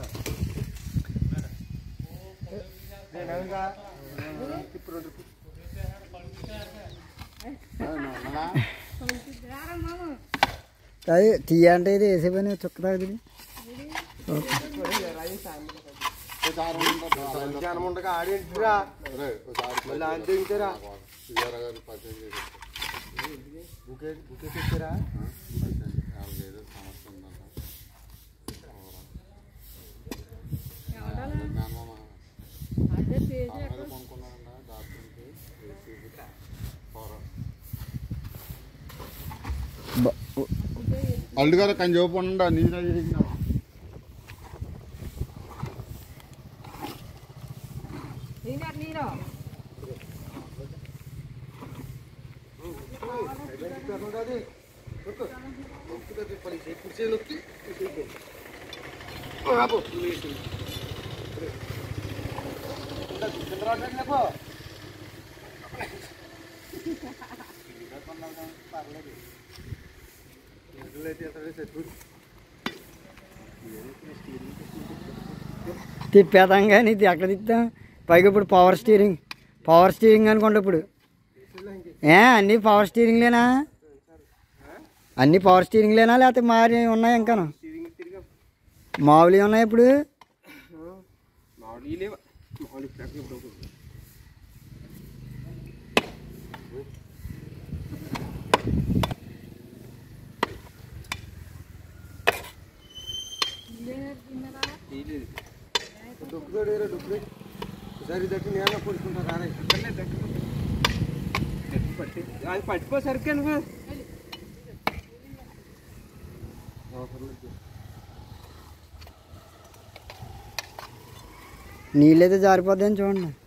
అది టీ అంటే ఇది వేసే పని చుక్క తాగుతుంది జనముండగా ఆడేంటిరా మళ్ళీ ఆయన దిగుతారా బుకే బుకే తెచ్చారా అల్లు గారు కంచి చూపకుండా నీరు తిప్పేతాం కానీ ఇది ఎక్కడ తిప్పుతాం పైగా ఇప్పుడు పవర్ స్టీరింగ్ పవర్ స్టీరింగ్ అనుకోండి ఇప్పుడు ఏ అన్నీ పవర్ స్టీరింగ్లేనా అన్నీ పవర్ స్టీరింగ్లేనా లేకపోతే మారి ఉన్నాయి ఇంకాను మామూలుగా ఉన్నాయి ఇప్పుడు మామూలు లేవా మామూలు ఇప్పుడు డొక్కుతాడు డొక్కు సరి దట్టి నేను పొడుచుకుంటా రారే పట్టి అది పట్టిపో సరిగ్గా నువ్వు నీళ్ళైతే జారిపోద్దని చూడండి